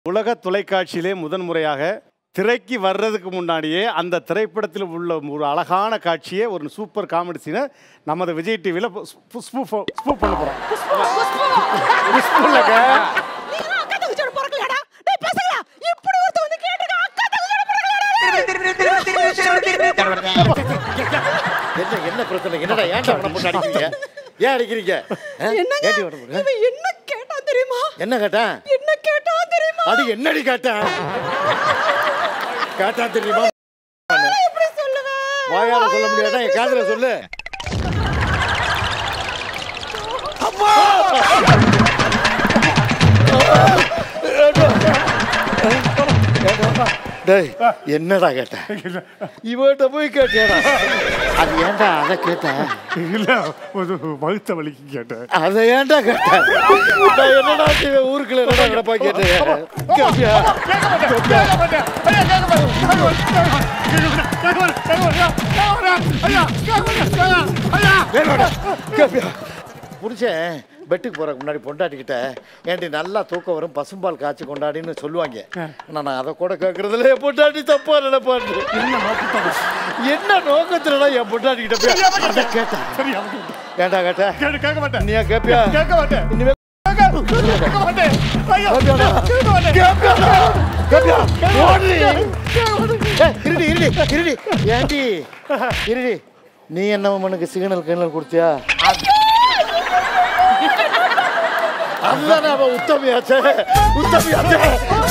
உலக தொலைக்காட்சியிலே முதன்முறையாக திரைக்கு வர்றதுக்கு முன்னாடியே அந்த திரைப்படத்தில் உள்ள ஒரு அழகான காட்சியை ஒரு சூப்பர் காமெடி சீனை நமது விஜய் டிவியில் ஸ்பூப் பண்ண போகிறோம் இல்லைங்க நீங்க அக்கா தங்கச்சியோட பிறக்கலையாடா டேய் பசங்களா இப்படி ஒருத்த வந்து கேட்டுங்க அக்கா தங்கச்சியோட என்ன என்ன பிரச்சனை என்னடா ஏன்டா அவனை போட்டு அடிக்கிறீங்க ஏன் அடிக்கிறீங்க ஆ? என்னங்க ஏன்டி அவனை போட்டு? இவன் என்ன கேட்டா தெரியுமா என்ன கேட்டேன் என்ன கேட்டா தெரியுமா அடி என்னடி கேட்டேன் கேட்டா தெரியுமா எப்படி சொல்லுவேன் வாயால சொல்ல முடியாதா என் காதுல சொல்லு டேய் என்னடா கேட்டேன் இவன்கிட்ட போய் கேட்டேடா அது ஏன்டா அதை கேட்டேன் இல்லை ஒரு வகுத்த வலிக்கு கேட்டேன் அதை ஏன்டா கேட்டேன் நான் என்னடா செய்வேன் ஊருக்குள்ள என்னடா கிடப்பா கேட்டேன் கேப்பியா வேணாடா கேப்பியா புருஷன் பெட்டுக்கு போறதுக்கு முன்னாடி பொண்டாட்டிக்கிட்ட ஏன்டி நல்லா தூக்கம் வரும் பசும்பால் காய்ச்சி கொண்டாடின்னு சொல்லுவாங்க ஆனா நான் அதை கூட கேட்கறதுல என் பொண்டாட்டி தப்பா நினைப்பாரு என்ன நோக்கத்துலடா என் பொண்டாட்டிக்கிட்ட போய் அதை கேட்டேன் சரி ஏன்டா கேட்ட கேட்க மாட்டேன் நீயா கேப்பியா கேட்க மாட்டேன் இனிமே கேட்க மாட்டேன் ஐயோ, கேப்பியாடா? கேட்க மாட்டேன் கேப்பியாடா? கேப்பியா? ஓடுடி. ஏய், இருடி இருடி இருடி ஏண்டி இருடி நீ என்ன மனுக்கு சிக்னல் கிணல் கொடுத்தியா அதுதானே அவன் உத்தமியாச்சே உத்தமியாச்சே